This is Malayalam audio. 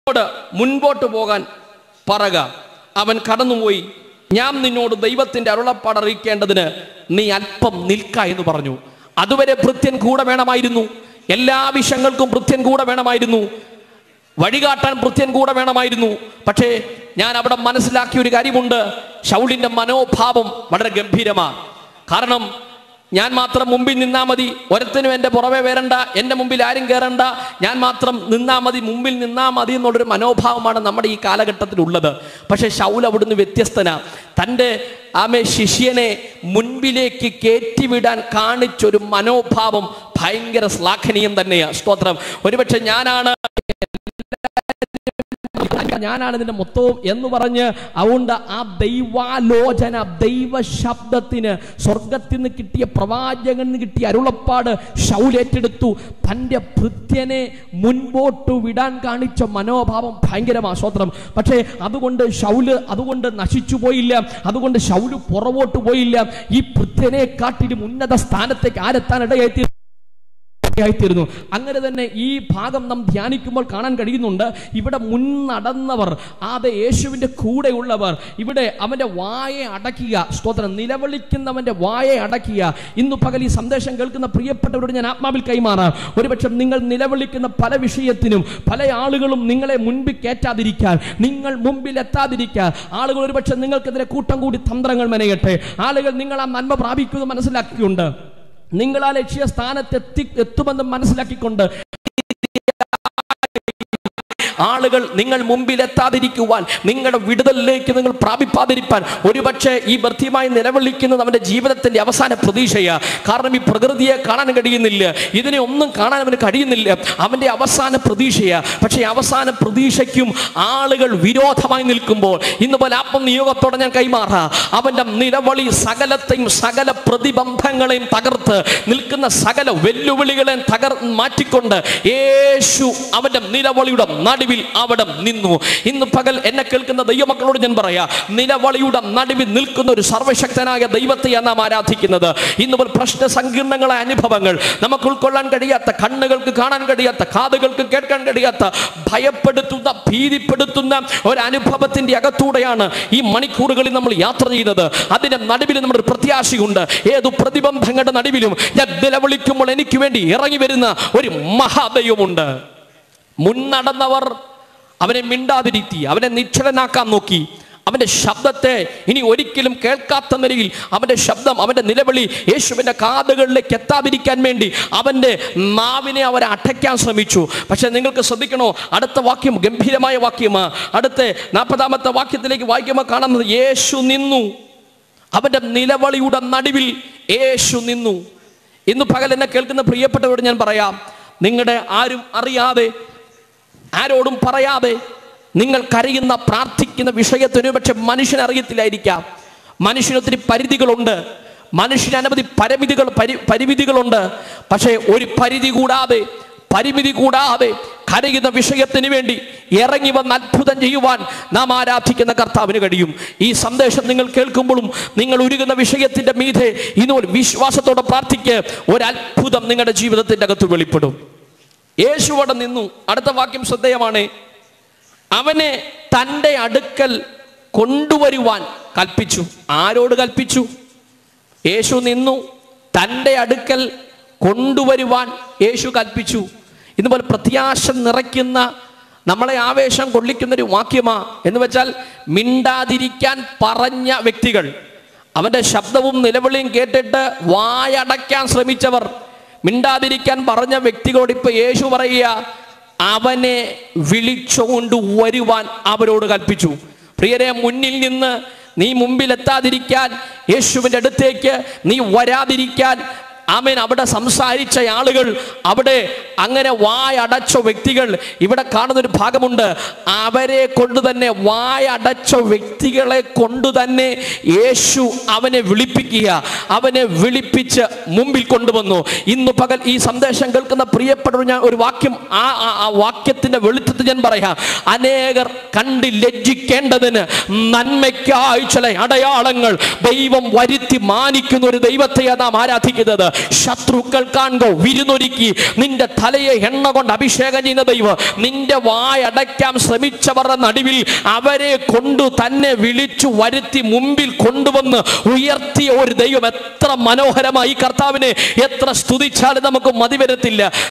അവനോട് മുൻപോട്ട് പോകാൻ പറക അവൻ കടന്നുപോയി ഞാൻ നിന്നോട് ദൈവത്തിന്റെ അരുളപ്പാട് അറിയിക്കേണ്ടതിന് നീ അല്പം നിൽക്ക എന്ന് പറഞ്ഞു അതുവരെ ഭൃത്യൻ കൂടെ വേണമായിരുന്നു എല്ലാ വിഷയങ്ങൾക്കും ഭൃത്യൻ കൂടെ വേണമായിരുന്നു വഴികാട്ടാൻ ഭൃത്യൻ കൂടെ വേണമായിരുന്നു പക്ഷേ ഞാൻ അവിടെ മനസ്സിലാക്കിയ ഒരു കാര്യമുണ്ട് ഷൗലിന്റെ മനോഭാവം വളരെ ഗംഭീരമാണ് കാരണം ഞാൻ മാത്രം മുമ്പിൽ നിന്നാ മതി ഒരുത്തനും എൻ്റെ പുറമെ വരണ്ട എൻ്റെ മുമ്പിൽ ആരും കയറണ്ട ഞാൻ മാത്രം നിന്നാ മതി മുമ്പിൽ നിന്നാ മതി എന്നുള്ളൊരു മനോഭാവമാണ് നമ്മുടെ ഈ കാലഘട്ടത്തിലുള്ളത് പക്ഷേ ഷൗൽ അവിടുന്ന് വ്യത്യസ്തന തൻ്റെ ആമെ ശിഷ്യനെ മുൻപിലേക്ക് കയറ്റിവിടാൻ കാണിച്ചൊരു മനോഭാവം ഭയങ്കര ശ്ലാഘനീയം തന്നെയാണ് സ്തോത്രം ഒരുപക്ഷെ ഞാനാണ് ഞാനാണ് ഇതിന്റെ മൊത്തവും എന്ന് പറഞ്ഞ് അതുകൊണ്ട് ആ ദൈവാലോചന ദൈവ ശബ്ദത്തിന് സ്വർഗത്തിൽ നിന്ന് കിട്ടിയ പ്രവാചകൻ നിന്ന് കിട്ടിയ അരുളപ്പാട് ഷൗലേറ്റെടുത്തു തൻ്റെ ഭൃത്യനെ മുൻപോട്ട് വിടാൻ കാണിച്ച മനോഭാവം ഭയങ്കരമാ സ്വത്രം പക്ഷേ അതുകൊണ്ട് ഷൗല് അതുകൊണ്ട് നശിച്ചു പോയില്ല അതുകൊണ്ട് ഷൗല് പുറകോട്ട് പോയില്ല ഈ ഭൃത്യനെ കാട്ടിലും ഉന്നത സ്ഥാനത്തേക്ക് ആരെത്താൻ ഇടയായി ആയിത്തീരുന്നു അങ്ങനെ തന്നെ ഈ ഭാഗം നാം ധ്യാനിക്കുമ്പോൾ കാണാൻ കഴിയുന്നുണ്ട് ഇവിടെ മുൻ നടന്നവർ ആദ്യ യേശുവിന്റെ കൂടെയുള്ളവർ ഇവിടെ അവന്റെ വായെ അടക്കുക സ്തോത്രം നിലവിളിക്കുന്നവന്റെ വായെ അടക്കുക ഇന്നു പകൽ ഈ സന്ദേശം കേൾക്കുന്ന പ്രിയപ്പെട്ടവരോട് ഞാൻ ആത്മാവിൽ കൈമാറാം ഒരുപക്ഷെ നിങ്ങൾ നിലവിളിക്കുന്ന പല വിഷയത്തിനും പല ആളുകളും നിങ്ങളെ മുൻപിൽ കയറ്റാതിരിക്കാൻ നിങ്ങൾ മുമ്പിൽ എത്താതിരിക്കാൻ ആളുകൾ ഒരുപക്ഷെ നിങ്ങൾക്കെതിരെ കൂട്ടം കൂടി തന്ത്രങ്ങൾ മെനയട്ടെ ആളുകൾ നിങ്ങൾ ആ നന്മ പ്രാപിക്കുന്നത് മനസ്സിലാക്കിയുണ്ട് നിങ്ങൾ ആ ലക്ഷ്യ സ്ഥാനത്ത് എത്തി എത്തുമെന്ന് മനസ്സിലാക്കിക്കൊണ്ട് ആളുകൾ നിങ്ങൾ മുമ്പിൽ എത്താതിരിക്കുവാൻ നിങ്ങളുടെ വിടുതലിലേക്ക് നിങ്ങൾ പ്രാപിപ്പാതിരിപ്പാൻ ഒരുപക്ഷെ ഈ ഭർത്തിയുമായി നിലവിളിക്കുന്നത് അവന്റെ ജീവിതത്തിന്റെ അവസാന പ്രതീക്ഷയാ കാരണം ഈ പ്രകൃതിയെ കാണാൻ കഴിയുന്നില്ല ഇതിനെ ഒന്നും കാണാൻ അവന് കഴിയുന്നില്ല അവന്റെ അവസാന പ്രതീക്ഷയാ പക്ഷേ അവസാന പ്രതീക്ഷയ്ക്കും ആളുകൾ വിരോധമായി നിൽക്കുമ്പോൾ ഇന്ന് പോലെ ആത്മ നിയോഗത്തോടെ ഞാൻ കൈമാറാ അവന്റെ നിലവിളി സകലത്തെയും സകല പ്രതിബന്ധങ്ങളെയും തകർത്ത് നിൽക്കുന്ന സകല വെല്ലുവിളികളെയും തകർ മാറ്റിക്കൊണ്ട് യേശു അവന്റെ നിലവിളിയുടെ നടുവിൽ അവിടെ നിന്നു ഇന്ന് പകൽ എന്നെ കേൾക്കുന്ന ദൈവമക്കളോട് ഞാൻ പറയാ നിലവിളിയുടെ നടുവിൽ നിൽക്കുന്ന ഒരു സർവശക്തനായ ദൈവത്തെയാണ് നാം ആരാധിക്കുന്നത് ഇന്ന് പോലെ പ്രശ്ന സങ്കീർണങ്ങളായ അനുഭവങ്ങൾ നമുക്ക് ഉൾക്കൊള്ളാൻ കഴിയാത്ത കണ്ണുകൾക്ക് കാണാൻ കഴിയാത്ത കാതുകൾക്ക് കേൾക്കാൻ കഴിയാത്ത ഭയപ്പെടുത്തുന്ന ഭീതിപ്പെടുത്തുന്ന ഒരു അനുഭവത്തിന്റെ അകത്തൂടെയാണ് ഈ മണിക്കൂറുകളിൽ നമ്മൾ യാത്ര ചെയ്യുന്നത് അതിന്റെ നടുവിൽ നമ്മുടെ ഒരു പ്രത്യാശയുണ്ട് ഏതു പ്രതിബന്ധങ്ങളുടെ നടുവിലും ഞാൻ നിലവിളിക്കുമ്പോൾ എനിക്ക് വേണ്ടി ഇറങ്ങി വരുന്ന ഒരു മഹാദൈവമുണ്ട് മുന്നടന്നവർ അവനെ മിണ്ടാതിരുത്തി അവനെ നിശ്ചലനാക്കാൻ നോക്കി അവന്റെ ശബ്ദത്തെ ഇനി ഒരിക്കലും കേൾക്കാത്ത നിലയിൽ അവന്റെ ശബ്ദം അവന്റെ നിലവിളി യേശുവിന്റെ കാതുകളിലേക്ക് എത്താതിരിക്കാൻ വേണ്ടി അവന്റെ നാവിനെ അവർ അടയ്ക്കാൻ ശ്രമിച്ചു പക്ഷെ നിങ്ങൾക്ക് ശ്രദ്ധിക്കണോ അടുത്ത വാക്യം ഗംഭീരമായ വാക്യമാ അടുത്ത നാൽപ്പതാമത്തെ വാക്യത്തിലേക്ക് വായിക്കുമ്പോൾ കാണുന്നത് യേശു നിന്നു അവന്റെ നിലവിളിയുടെ നടുവിൽ യേശു നിന്നു ഇന്ന് പകൽ എന്നെ കേൾക്കുന്ന പ്രിയപ്പെട്ടവരോട് ഞാൻ പറയാം നിങ്ങളുടെ ആരും അറിയാതെ ആരോടും പറയാതെ നിങ്ങൾ കരയുന്ന പ്രാർത്ഥിക്കുന്ന വിഷയത്തിന് പക്ഷെ മനുഷ്യൻ അറിയത്തില്ലായിരിക്കാം മനുഷ്യനൊത്തിരി പരിധികളുണ്ട് മനുഷ്യന് അനവധി പരിമിതികൾ പരി പരിമിതികളുണ്ട് പക്ഷേ ഒരു പരിധി കൂടാതെ പരിമിതി കൂടാതെ കരയുന്ന വിഷയത്തിന് വേണ്ടി ഇറങ്ങി വന്ന് അത്ഭുതം ചെയ്യുവാൻ നാം ആരാധിക്കുന്ന കർത്താവിന് കഴിയും ഈ സന്ദേശം നിങ്ങൾ കേൾക്കുമ്പോഴും നിങ്ങൾ ഉരുകുന്ന വിഷയത്തിന്റെ മീതെ ഇന്ന് ഒരു വിശ്വാസത്തോടെ പ്രാർത്ഥിക്ക് ഒരു അത്ഭുതം നിങ്ങളുടെ ജീവിതത്തിന്റെ അകത്ത് വെളിപ്പെടും യേശു അവിടെ നിന്നു അടുത്ത വാക്യം ശ്രദ്ധേയമാണ് അവനെ തൻ്റെ അടുക്കൽ കൊണ്ടുവരുവാൻ കൽപ്പിച്ചു ആരോട് കൽപ്പിച്ചു യേശു നിന്നു തൻ്റെ അടുക്കൽ കൊണ്ടുവരുവാൻ യേശു കൽപ്പിച്ചു ഇതുപോലെ പ്രത്യാശ നിറയ്ക്കുന്ന നമ്മളെ ആവേശം കൊള്ളിക്കുന്ന ഒരു വാക്യമാ എന്ന് വെച്ചാൽ മിണ്ടാതിരിക്കാൻ പറഞ്ഞ വ്യക്തികൾ അവന്റെ ശബ്ദവും നിലവിളിയും കേട്ടിട്ട് വായടയ്ക്കാൻ ശ്രമിച്ചവർ മിണ്ടാതിരിക്കാൻ പറഞ്ഞ വ്യക്തികളോട് ഇപ്പൊ യേശു പറയുക അവനെ വിളിച്ചുകൊണ്ട് വരുവാൻ അവരോട് കൽപ്പിച്ചു പ്രിയരെ മുന്നിൽ നിന്ന് നീ മുമ്പിൽ എത്താതിരിക്കാൻ യേശുവിൻ്റെ അടുത്തേക്ക് നീ വരാതിരിക്കാൻ ആമേൻ അവിടെ സംസാരിച്ച ആളുകൾ അവിടെ അങ്ങനെ വായടച്ച വ്യക്തികൾ ഇവിടെ കാണുന്ന ഒരു ഭാഗമുണ്ട് അവരെ കൊണ്ട് തന്നെ വായടച്ച വ്യക്തികളെ കൊണ്ട് തന്നെ യേശു അവനെ വിളിപ്പിക്കുക അവനെ വിളിപ്പിച്ച് മുമ്പിൽ കൊണ്ടുവന്നു ഇന്ന് പകൽ ഈ സന്ദേശം കേൾക്കുന്ന പ്രിയപ്പെട്ടവർ ഞാൻ ഒരു വാക്യം ആ ആ- ആ വാക്യത്തിന്റെ വെളുത്തത്തിൽ ഞാൻ പറയാം അനേകർ കണ്ട് ലജ്ജിക്കേണ്ടതിന് നന്മയ്ക്കായി ചില അടയാളങ്ങൾ ദൈവം വരുത്തി മാനിക്കുന്ന ഒരു ദൈവത്തെയാണ് നാം ആരാധിക്കുന്നത് ശത്രുക്കൾ കാണുക വിരുന്നൊരുക്കി നിന്റെ തലയെ എണ്ണ കൊണ്ട് അഭിഷേകം ചെയ്യുന്ന ദൈവം നിന്റെ വായടയ്ക്കാൻ ശ്രമിച്ചവരുടെ നടുവിൽ അവരെ കൊണ്ടു തന്നെ വിളിച്ചു വരുത്തി മുമ്പിൽ കൊണ്ടുവന്ന് ഉയർത്തിയ ഒരു ദൈവം എത്ര മനോഹരമായി ഈ കർത്താവിനെ എത്ര സ്തുതിച്ചാലും നമുക്ക് മതി വരത്തില്ല